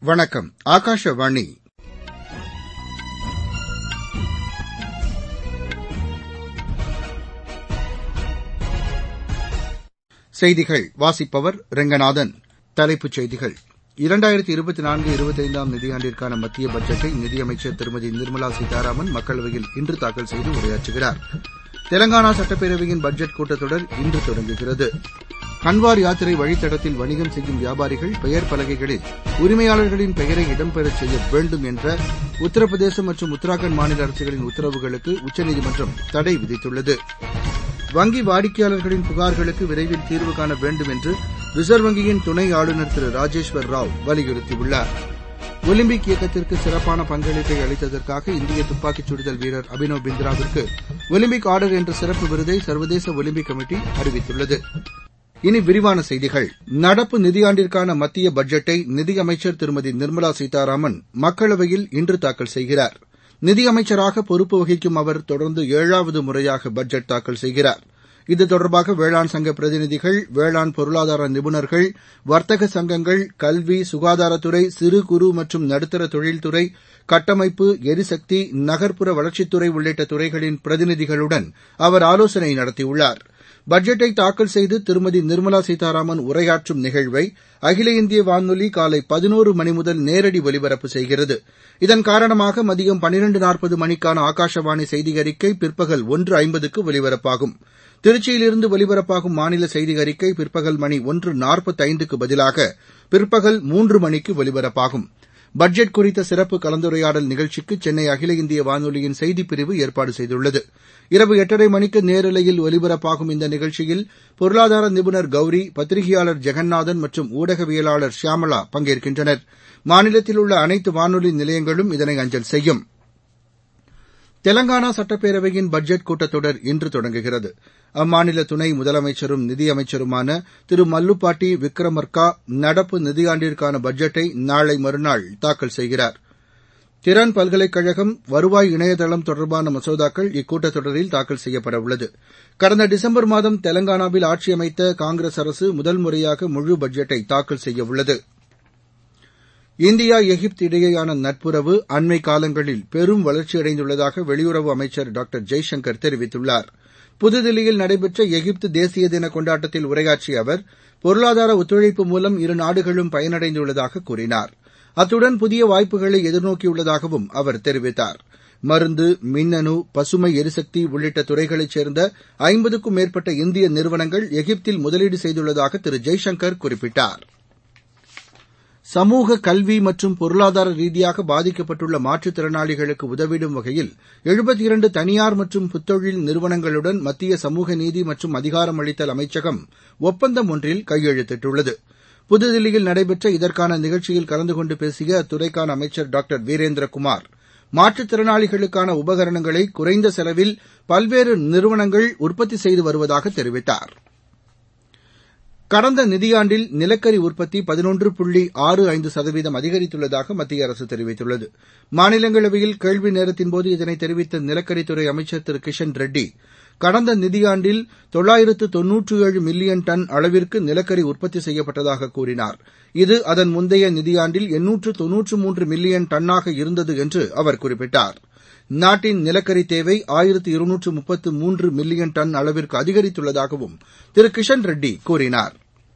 வணக்கம் ஆகாஷவாணி செய்திகள் வாசிப்பவர் ரெங்கநாதன் தலைப்புச் செய்திகள் இரண்டாயிரத்தி இருபத்தி நான்கு இருபத்தைந்தாம் நிதியாண்டிற்கான மத்திய பட்ஜெட்டை நிதியமைச்சர் திருமதி நிர்மலா சீதாராமன் மக்களவையில் இன்று தாக்கல் செய்து உரையாற்றுகிறார் தெலங்கானா சட்டப்பேரவையின் பட்ஜெட் கூட்டத்தொடர் இன்று தொடங்குகிறது கன்வார் யாத்திரை வழித்தடத்தில் வணிகம் செய்யும் வியாபாரிகள் பெயர் பலகைகளில் உரிமையாளர்களின் பெயரை இடம்பெறச் செய்ய வேண்டும் என்ற உத்தரப்பிரதேசம் மற்றும் உத்தராகண்ட் மாநில அரசுகளின் உத்தரவுகளுக்கு உச்சநீதிமன்றம் தடை விதித்துள்ளது வங்கி வாடிக்கையாளர்களின் புகார்களுக்கு விரைவில் தீர்வு காண வேண்டும் என்று ரிசர்வ் வங்கியின் துணை ஆளுநர் திரு ராஜேஸ்வர் ராவ் வலியுறுத்தியுள்ளார் ஒலிம்பிக் இயக்கத்திற்கு சிறப்பான பங்களிப்பை அளித்ததற்காக இந்திய துப்பாக்கிச் சுடுதல் வீரர் அபினவ் பிந்த்ராவிற்கு ஒலிம்பிக் ஆர்டர் என்ற சிறப்பு விருதை சர்வதேச ஒலிம்பிக் கமிட்டி அறிவித்துள்ளது இனி விரிவான செய்திகள் நடப்பு நிதியாண்டிற்கான மத்திய பட்ஜெட்டை நிதியமைச்சர் திருமதி நிர்மலா சீதாராமன் மக்களவையில் இன்று தாக்கல் செய்கிறார் நிதியமைச்சராக பொறுப்பு வகிக்கும் அவர் தொடர்ந்து ஏழாவது முறையாக பட்ஜெட் தாக்கல் செய்கிறார் இது தொடர்பாக வேளாண் சங்க பிரதிநிதிகள் வேளாண் பொருளாதார நிபுணர்கள் வர்த்தக சங்கங்கள் கல்வி சுகாதாரத்துறை சிறு குறு மற்றும் நடுத்தர தொழில்துறை கட்டமைப்பு எரிசக்தி நகர்ப்புற வளர்ச்சித்துறை உள்ளிட்ட துறைகளின் பிரதிநிதிகளுடன் அவர் ஆலோசனை நடத்தியுள்ளார் பட்ஜெட்டை தாக்கல் செய்து திருமதி நிர்மலா சீதாராமன் உரையாற்றும் நிகழ்வை அகில இந்திய வானொலி காலை பதினோரு மணி முதல் நேரடி ஒலிபரப்பு செய்கிறது இதன் காரணமாக மதியம் பன்னிரண்டு நாற்பது மணிக்கான ஆகாஷவாணி செய்தி அறிக்கை பிற்பகல் ஒன்று ஐம்பதுக்கு ஒலிபரப்பாகும் திருச்சியிலிருந்து ஒலிபரப்பாகும் மாநில செய்தி அறிக்கை பிற்பகல் மணி ஒன்று நாற்பத்தைந்துக்கு பதிலாக பிற்பகல் மூன்று மணிக்கு ஒலிபரப்பாகும் பட்ஜெட் குறித்த சிறப்பு கலந்துரையாடல் நிகழ்ச்சிக்கு சென்னை அகில இந்திய வானொலியின் செய்திப்பிரிவு ஏற்பாடு செய்துள்ளது இரவு எட்டரை மணிக்கு நேரலையில் ஒலிபரப்பாகும் இந்த நிகழ்ச்சியில் பொருளாதார நிபுணர் கௌரி பத்திரிகையாளர் ஜெகநாதன் மற்றும் ஊடகவியலாளர் ஷியாமளா பங்கேற்கின்றனர் மாநிலத்தில் உள்ள அனைத்து வானொலி நிலையங்களும் இதனை அஞ்சல் செய்யும் தெலங்கானா சட்டப்பேரவையின் பட்ஜெட் கூட்டத்தொடர் இன்று தொடங்குகிறது அம்மாநில துணை முதலமைச்சரும் நிதியமைச்சருமான திரு மல்லுப்பாட்டி விக்ரமர்கா நடப்பு நிதியாண்டிற்கான பட்ஜெட்டை நாளை மறுநாள் தாக்கல் செய்கிறார் திறன் பல்கலைக்கழகம் வருவாய் இணையதளம் தொடர்பான மசோதாக்கள் இக்கூட்டத்தொடரில் தாக்கல் செய்யப்பட உள்ளது கடந்த டிசம்பர் மாதம் தெலங்கானாவில் ஆட்சியமைத்த காங்கிரஸ் அரசு முதல் முறையாக முழு பட்ஜெட்டை தாக்கல் செய்யவுள்ளது இந்தியா எகிப்து இடையேயான நட்புறவு அண்மை காலங்களில் பெரும் வளர்ச்சியடைந்துள்ளதாக வெளியுறவு அமைச்சர் டாக்டர் ஜெய்சங்கர் தெரிவித்துள்ளார் புதுதில்லியில் நடைபெற்ற எகிப்து தேசிய தின கொண்டாட்டத்தில் உரையாற்றிய அவர் பொருளாதார ஒத்துழைப்பு மூலம் இரு நாடுகளும் பயனடைந்துள்ளதாக கூறினார் அத்துடன் புதிய வாய்ப்புகளை எதிர்நோக்கியுள்ளதாகவும் அவர் தெரிவித்தார் மருந்து மின்னணு பசுமை எரிசக்தி உள்ளிட்ட துறைகளைச் சேர்ந்த ஐம்பதுக்கும் மேற்பட்ட இந்திய நிறுவனங்கள் எகிப்தில் முதலீடு செய்துள்ளதாக திரு ஜெய்சங்கர் குறிப்பிட்டார் சமூக கல்வி மற்றும் பொருளாதார ரீதியாக பாதிக்கப்பட்டுள்ள மாற்றுத் திறனாளிகளுக்கு உதவிடும் வகையில் எழுபத்தி இரண்டு தனியார் மற்றும் புத்தொழில் நிறுவனங்களுடன் மத்திய சமூக நீதி மற்றும் அதிகாரமளித்தல் அமைச்சகம் ஒப்பந்தம் ஒன்றில் கையெழுத்திட்டுள்ளது புதுதில்லியில் நடைபெற்ற இதற்கான நிகழ்ச்சியில் கலந்து கொண்டு பேசிய அத்துறைக்கான அமைச்சர் டாக்டர் வீரேந்திரகுமார் மாற்றுத்திறனாளிகளுக்கான உபகரணங்களை குறைந்த செலவில் பல்வேறு நிறுவனங்கள் உற்பத்தி செய்து வருவதாக தெரிவித்தார் கடந்த நிதியாண்டில் நிலக்கரி உற்பத்தி பதினொன்று புள்ளி ஆறு ஐந்து சதவீதம் அதிகரித்துள்ளதாக மத்திய அரசு தெரிவித்துள்ளது மாநிலங்களவையில் கேள்வி நேரத்தின்போது இதனை தெரிவித்த நிலக்கரித்துறை அமைச்சர் திரு கிஷன் ரெட்டி கடந்த நிதியாண்டில் தொள்ளாயிரத்து தொன்னூற்று ஏழு மில்லியன் டன் அளவிற்கு நிலக்கரி உற்பத்தி செய்யப்பட்டதாக கூறினார் இது அதன் முந்தைய நிதியாண்டில் எண்ணூற்று தொன்னூற்று மூன்று மில்லியன் டன்னாக இருந்தது என்று அவர் குறிப்பிட்டார் நாட்டின் நிலக்கரி தேவை ஆயிரத்து இருநூற்று முப்பத்து மூன்று மில்லியன் டன் அளவிற்கு அதிகரித்துள்ளதாகவும் திரு கிஷன் ரெட்டி கூறினார்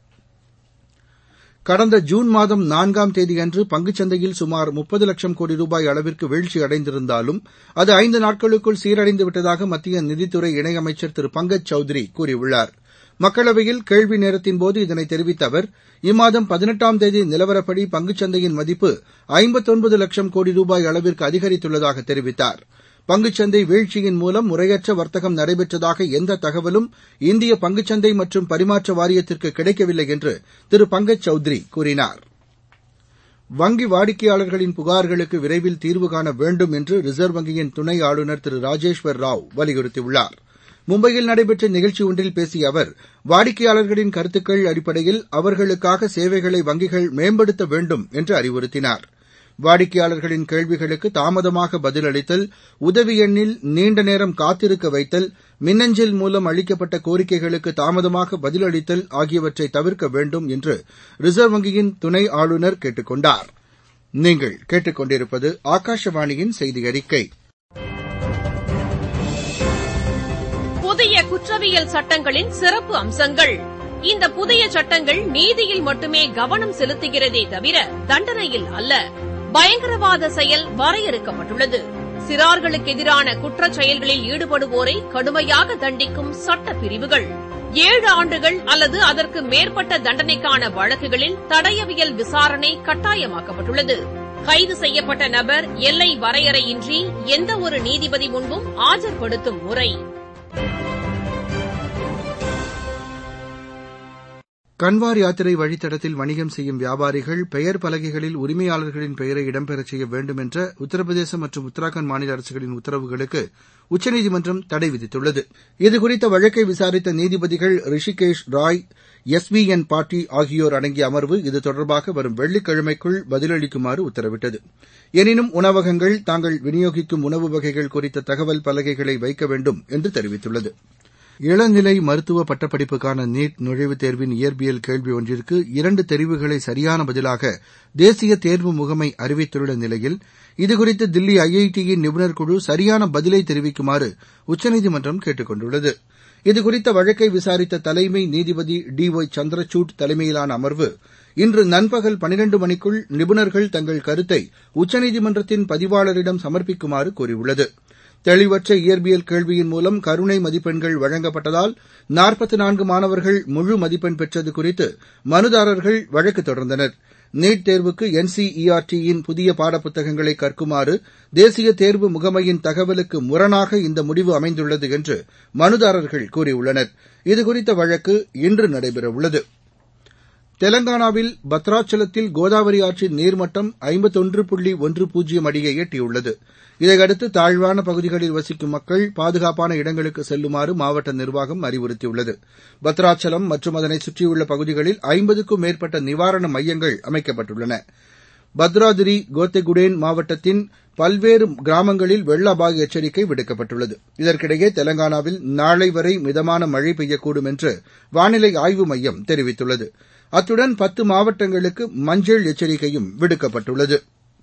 கடந்த ஜூன் மாதம் நான்காம் தேதியன்று பங்குச்சந்தையில் சுமார் முப்பது லட்சம் கோடி ரூபாய் அளவிற்கு வீழ்ச்சி அடைந்திருந்தாலும் அது ஐந்து நாட்களுக்குள் சீரடைந்து விட்டதாக மத்திய நிதித்துறை இணையமைச்சர் திரு பங்கஜ் சௌத்ரி கூறியுள்ளார் மக்களவையில் கேள்வி நேரத்தின்போது இதனை தெரிவித்த அவர் இம்மாதம் பதினெட்டாம் தேதி நிலவரப்படி பங்குச்சந்தையின் மதிப்பு ஐம்பத்தொன்பது லட்சம் கோடி ரூபாய் அளவிற்கு அதிகரித்துள்ளதாக தெரிவித்தார் பங்குச்சந்தை வீழ்ச்சியின் மூலம் முறையற்ற வர்த்தகம் நடைபெற்றதாக எந்த தகவலும் இந்திய பங்குச்சந்தை மற்றும் பரிமாற்ற வாரியத்திற்கு கிடைக்கவில்லை என்று திரு பங்கஜ் சௌத்ரி கூறினார் வங்கி வாடிக்கையாளர்களின் புகார்களுக்கு விரைவில் தீர்வு காண வேண்டும் என்று ரிசர்வ் வங்கியின் துணை ஆளுநர் திரு ராஜேஸ்வர் ராவ் வலியுறுத்தியுள்ளார் மும்பையில் நடைபெற்ற நிகழ்ச்சி ஒன்றில் பேசிய அவர் வாடிக்கையாளர்களின் கருத்துக்கள் அடிப்படையில் அவர்களுக்காக சேவைகளை வங்கிகள் மேம்படுத்த வேண்டும் என்று அறிவுறுத்தினார் வாடிக்கையாளர்களின் கேள்விகளுக்கு தாமதமாக பதிலளித்தல் உதவி எண்ணில் நீண்ட நேரம் காத்திருக்க வைத்தல் மின்னஞ்சல் மூலம் அளிக்கப்பட்ட கோரிக்கைகளுக்கு தாமதமாக பதிலளித்தல் ஆகியவற்றை தவிர்க்க வேண்டும் என்று ரிசர்வ் வங்கியின் துணை ஆளுநர் கேட்டுக் கொண்டார் நீங்கள் கேட்டுக் கொண்டிருப்பது ஆகாஷவாணியின் செய்தி அறிக்கை புதிய குற்றவியல் சட்டங்களின் சிறப்பு அம்சங்கள் இந்த புதிய சட்டங்கள் நீதியில் மட்டுமே கவனம் செலுத்துகிறதே தவிர தண்டனையில் அல்ல பயங்கரவாத செயல் வரையறுக்கப்பட்டுள்ளது சிறார்களுக்கு எதிரான குற்றச் செயல்களில் ஈடுபடுவோரை கடுமையாக தண்டிக்கும் சட்ட பிரிவுகள் ஏழு ஆண்டுகள் அல்லது அதற்கு மேற்பட்ட தண்டனைக்கான வழக்குகளில் தடயவியல் விசாரணை கட்டாயமாக்கப்பட்டுள்ளது கைது செய்யப்பட்ட நபர் எல்லை வரையறையின்றி எந்தவொரு நீதிபதி முன்பும் ஆஜர்படுத்தும் முறை கன்வார் யாத்திரை வழித்தடத்தில் வணிகம் செய்யும் வியாபாரிகள் பெயர் பலகைகளில் உரிமையாளர்களின் பெயரை இடம்பெறச் செய்ய வேண்டும் என்ற உத்தரப்பிரதேச மற்றும் உத்தராகண்ட் மாநில அரசுகளின் உத்தரவுகளுக்கு உச்சநீதிமன்றம் தடை விதித்துள்ளது இதுகுறித்த வழக்கை விசாரித்த நீதிபதிகள் Hrishikesh Roy S V N Bhatti ஆகியோர் அடங்கிய அமர்வு இது தொடர்பாக வரும் வெள்ளிக்கிழமைக்குள் பதிலளிக்குமாறு உத்தரவிட்டது எனினும் உணவகங்கள் தாங்கள் விநியோகிக்கும் உணவு வகைகள் குறித்த தகவல் பலகைகளை வைக்க வேண்டும் என்று தெரிவித்துள்ளது இளநிலை மருத்துவ பட்டப்படிப்புக்கான நீட் நுழைவுத் தேர்வின் இயற்பியல் கேள்வி ஒன்றிற்கு இரண்டு தெரிவுகளை சரியான பதிலாக தேசிய தேர்வு முகமை அறிவித்துள்ள நிலையில் இதுகுறித்து தில்லி ஐஐடியின் நிபுணர் குழு சரியான பதிலை தெரிவிக்குமாறு உச்சநீதிமன்றம் கேட்டுக் கொண்டுள்ளது இதுகுறித்த வழக்கை விசாரித்த தலைமை நீதிபதி டி ஒய் சந்திரசூட் தலைமையிலான அமர்வு இன்று நண்பகல் பனிரண்டு மணிக்குள் நிபுணர்கள் தங்கள் கருத்தை உச்சநீதிமன்றத்தின் பதிவாளரிடம் சமர்ப்பிக்குமாறு கூறியுள்ளது தெளிவற்ற இயற்பியல் கேள்வியின் மூலம் கருணை மதிப்பெண்கள் வழங்கப்பட்டதால் நாற்பத்து நான்கு மாணவர்கள் முழு மதிப்பெண் பெற்றது குறித்து மனுதாரர்கள் வழக்கு தொடர்ந்தனர் நீட் தேர்வுக்கு என்சிஇஆர்டியின் புதிய பாடப்புத்தகங்களை கற்குமாறு தேசிய தேர்வு முகமையின் தகவலுக்கு முரணாக இந்த முடிவு அமைந்துள்ளது என்று மனுதாரர்கள் கூறியுள்ளனர் இதுகுறித்த வழக்கு இன்று நடைபெறவுள்ளது தெலங்கானாவில் பத்ராச்சலத்தில் கோதாவரி ஆற்றின் நீர்மட்டம் ஐம்பத்தொன்று புள்ளி ஒன்று பூஜ்ஜியம் அடியை எட்டியுள்ளது இதையடுத்து தாழ்வான பகுதிகளில் வசிக்கும் மக்கள் பாதுகாப்பான இடங்களுக்கு செல்லுமாறு மாவட்ட நிர்வாகம் அறிவுறுத்தியுள்ளது பத்ராச்சலம் மற்றும் அதனை சுற்றியுள்ள பகுதிகளில் ஐம்பதுக்கும் மேற்பட்ட நிவாரண மையங்கள் அமைக்கப்பட்டுள்ளன பத்ராதிரி கோத்தெகுடேன் மாவட்டத்தின் பல்வேறு கிராமங்களில் வெள்ள அபாய எச்சரிக்கை விடுக்கப்பட்டுள்ளது இதற்கிடையே தெலங்கானாவில் நாளை வரை மிதமான மழை பெய்யக்கூடும் என்று வானிலை ஆய்வு மையம் தெரிவித்துள்ளது அத்துடன் பத்து மாவட்டங்களுக்கு மஞ்சள் எச்சரிக்கையும் விடுக்கப்பட்டுள்ளது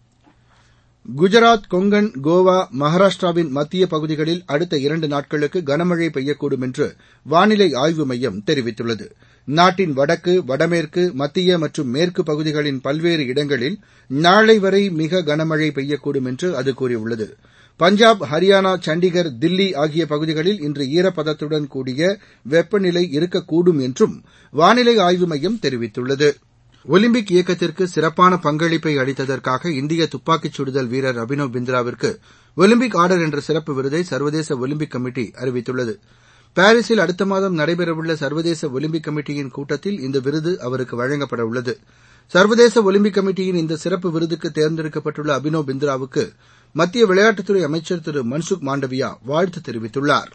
குஜராத் கொங்கன் கோவா மகாராஷ்டிராவின் மத்திய பகுதிகளில் அடுத்த இரண்டு நாட்களுக்கு கனமழை பெய்யக்கூடும் என்று வானிலை ஆய்வு மையம் தெரிவித்துள்ளது நாட்டின் வடக்கு வடமேற்கு மத்திய மற்றும் மேற்கு பகுதிகளின் பல்வேறு இடங்களில் நாளை வரை மிக கனமழை பெய்யக்கூடும் என்று அது கூறியுள்ளது பஞ்சாப் ஹரியானா சண்டிகர் தில்லி ஆகிய பகுதிகளில் இன்று ஈரப்பதத்துடன் கூடிய வெப்பநிலை இருக்கக்கூடும் என்றும் வானிலை ஆய்வு மையம் தெரிவித்துள்ளது ஒலிம்பிக் இயக்கத்திற்கு சிறப்பான பங்களிப்பை அளித்ததற்காக இந்திய துப்பாக்கிச் சுடுதல் வீரர் அபினவ் பிந்த்ராவிற்கு ஒலிம்பிக் ஆர்டர் என்ற சிறப்பு விருதை சர்வதேச ஒலிம்பிக் கமிட்டி அறிவித்துள்ளது பாரிஸில் அடுத்த மாதம் நடைபெறவுள்ள சர்வதேச ஒலிம்பிக் கமிட்டியின் கூட்டத்தில் இந்த விருது அவருக்கு வழங்கப்பட உள்ளது சர்வதேச ஒலிம்பிக் கமிட்டியின் இந்த சிறப்பு விருதுக்கு தேர்ந்தெடுக்கப்பட்டுள்ள அபினவ் பிந்த்ராவுக்கு மத்திய விளையாட்டுத்துறை அமைச்சர் திரு மன்சுக் மாண்டவியா வாழ்த்து தெரிவித்துள்ளார்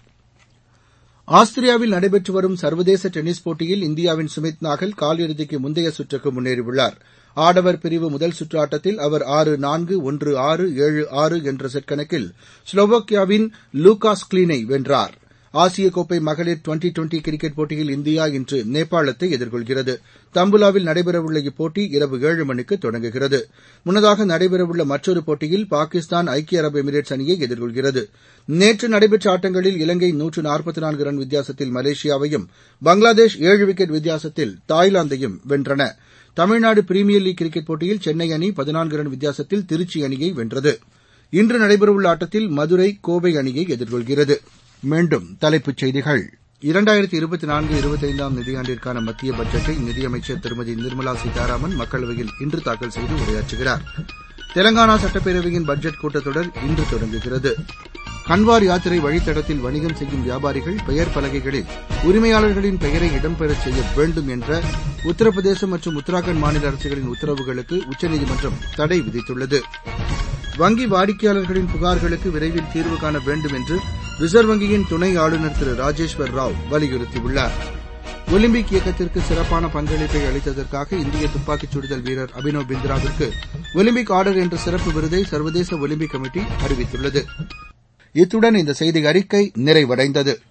ஆஸ்திரியாவில் நடைபெற்று வரும் சர்வதேச டென்னிஸ் போட்டியில் இந்தியாவின் சுமித் நாகல் காலிறுதிக்கு முந்தைய சுற்றுக்கு முன்னேறியுள்ளார் ஆடவர் பிரிவு முதல் சுற்று ஆட்டத்தில் அவர் ஆறு நான்கு ஒன்று ஆறு ஏழு ஆறு என்ற செட் கணக்கில் ஸ்லோவோக்கியாவின் லூகாஸ் கிளீனை வென்றார் ஆசிய கோப்பை மகளிர் டுவெண்டி டுவெண்டி கிரிக்கெட் போட்டியில் இந்தியா இன்று நேபாளத்தை எதிர்கொள்கிறது தம்புலாவில் நடைபெறவுள்ள இப்போட்டி இரவு ஏழு மணிக்கு தொடங்குகிறது முன்னதாக நடைபெறவுள்ள மற்றொரு போட்டியில் பாகிஸ்தான் ஐக்கிய அரபு எமிரேட்ஸ் அணியை எதிர்கொள்கிறது நேற்று நடைபெற்ற ஆட்டங்களில் இலங்கை நூற்று நாற்பத்தி நான்கு ரன் வித்தியாசத்தில் மலேசியாவையும் பங்களாதேஷ் ஏழு விக்கெட் வித்தியாசத்தில் தாய்லாந்தையும் வென்றன தமிழ்நாடு பிரீமியர் லீக் கிரிக்கெட் போட்டியில் சென்னை அணி பதினான்கு ரன் வித்தியாசத்தில் திருச்சி அணியை வென்றது இன்று நடைபெறவுள்ள ஆட்டத்தில் மதுரை கோவை அணியை எதிர்கொள்கிறது மீண்டும் தலைப்புச் செய்திகள் இரண்டாயிரத்தி இருபத்தி நான்கு இருபத்தைந்தாம் நிதியாண்டிற்கான மத்திய பட்ஜெட்டை நிதியமைச்சர் திருமதி நிர்மலா சீதாராமன் மக்களவையில் இன்று தாக்கல் செய்து உரையாற்றுகிறார் தெலங்கானா சட்டப்பேரவையின் பட்ஜெட் கூட்டத்தொடர் இன்று தொடங்குகிறது கன்வார் யாத்திரை வழித்தடத்தில் வணிகம் செய்யும் வியாபாரிகள் பெயர் பலகைகளில் உரிமையாளர்களின் பெயரை இடம்பெறச் செய்ய வேண்டும் என்ற உத்தரப்பிரதேசம் மற்றும் உத்தராகண்ட் மாநில அரசுகளின் உத்தரவுகளுக்கு உச்சநீதிமன்றம் தடை விதித்துள்ளது வங்கி வாடிக்கையாளர்களின் புகார்களுக்கு விரைவில் தீர்வு காண வேண்டும் என்று ரிசர்வ் வங்கியின் துணை ஆளுநர் திரு ராஜேஸ்வர் ராவ் வலியுறுத்தியுள்ளார் ஒலிம்பிக் இயக்கத்திற்கு சிறப்பான பங்களிப்பை அளித்ததற்காக இந்திய துப்பாக்கிச் சுடுதல் வீரர் அபினவ் பிந்த்ராவிற்கு ஒலிம்பிக் ஆர்டர் என்ற சிறப்பு விருதை சர்வதேச ஒலிம்பிக் கமிட்டி அறிவித்துள்ளது இத்துடன் இந்த செய்தி அறிக்கை நிறைவடைந்தது